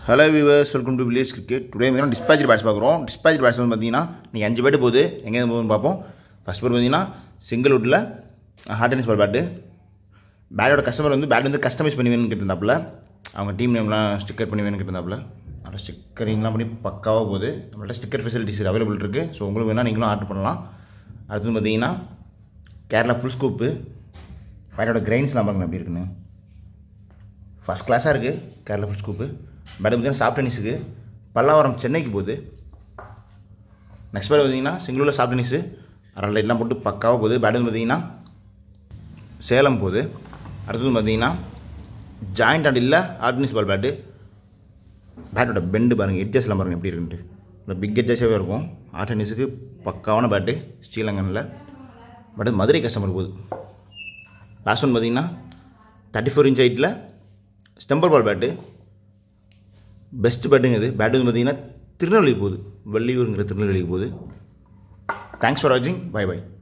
hello viewers welcome to village cricket today பார்த்தீங்கன்னா dispatcher bats பார்க்குறோம் dispatcher bats வந்து பார்த்தீங்கன்னா நீங்கள் அஞ்சு பேட்டு போகுது எங்கே போகுதுன்னு பார்ப்போம் ஃபஸ்ட் பேர் பார்த்தீங்கன்னா சிங்கிள் வுட்டில் ஹார்ட் டென்னிஸ் பால் பேட்டு பேட்டோட கஸ்டமர் வந்து பேட் வந்து கஸ்டமைஸ் பண்ணி வேணும்னு கேட்டிருந்தாப்புல அவங்க டீம் நேம்லாம் ஸ்டிக்கர் பண்ணி வேணும்னு கேட்டிருந்தாப்புல அதில் ஸ்டிக்கரிங்லாம் பண்ணி பக்காவாக போகுது நம்மள்ட்ட ஸ்டிக்கர் ஃபெசிலிட்டிஸ் அவைலபிள் இருக்குது ஸோ உங்களுக்கு வேணால் நீங்களும் ஆர்டர் பண்ணலாம் அடுத்து பார்த்தீங்கன்னா கேரளா ஃபுல் ஸ்கூப்பு பேட்டோட கிரைன்ஸ்லாம் பாருங்க எப்படி இருக்குன்னு ஃபஸ்ட் கிளாஸாக இருக்குது கேரளா ஃபுல் ஸ்கூப்பு பேட் பார்த்தீங்கன்னா சாஃப்ட் டென்னிஸுக்கு பல்லாவரம் சென்னைக்கு போகுது நெக்ஸ்ட் பேர் பார்த்தீங்கன்னா சிங்கிளில் சாஃப்ட் டென்னிஸு அரை லைட்லாம் போட்டு பக்காவாக போகுது பேட் வந்து பார்த்தீங்கன்னா சேலம் போகுது அடுத்தது பார்த்தீங்கன்னா ஜாயிண்ட் அண்ட் இல்லை ஆர்டினிஸ் பால் பேட்டு பேட்டோட பெண்டு பாருங்கள் எட்ஜஸ்லாம் பாருங்கள் எப்படி இருக்குன்ட்டு இந்த பிக் எட்ஜஸாகவே இருக்கும் ஆர்ட் டென்னிஸுக்கு பக்காவான பேட்டு ஸ்ரீலங்கனில் பட் மதுரை கஸ்டமர் போகுது லாஸ்ட் ஒன் பார்த்தீங்கன்னா தேர்ட்டி ஃபோர் இன்ச் ஹைட்டில் ஸ்டெம்பர் பால் பேட்டு பெஸ்ட் பேட்டுங்க இது பேட்டு வந்து பார்த்தீங்கன்னா திருநெல்வேலி போகுது வள்ளியூருங்கிற திருநெல்வேலிக்கு போகுது தேங்க்ஸ் ஃபார் வாட்சிங் பை பை